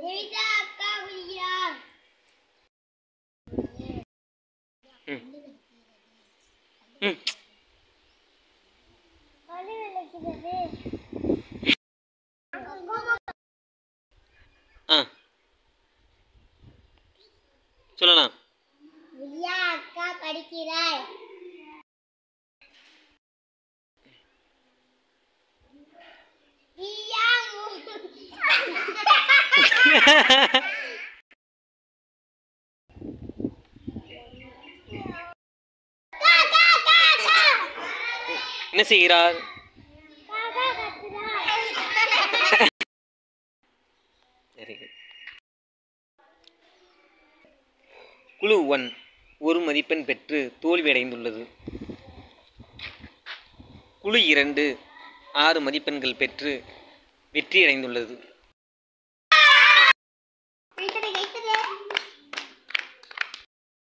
நிவிதா அக்கா விழிக்கிறார் ம் ம் பல்லு விளக்குகிறது ஆ சொல்லலாம் வித்யா அக்கா படிக்கிறாள் வித்யா அக்கா, அக்கா, அக்கா, அக்கா. என்ன செய்கிறார் காக்கா கத்துறாள். வெரி குட் குழு ஒன் ஒரு மதிப்பெண் பெற்று தோல்வியடைந்துள்ளது குழு இரண்டு ஆறு மதிப்பெண்கள் பெற்று வெற்றியடைந்துள்ளது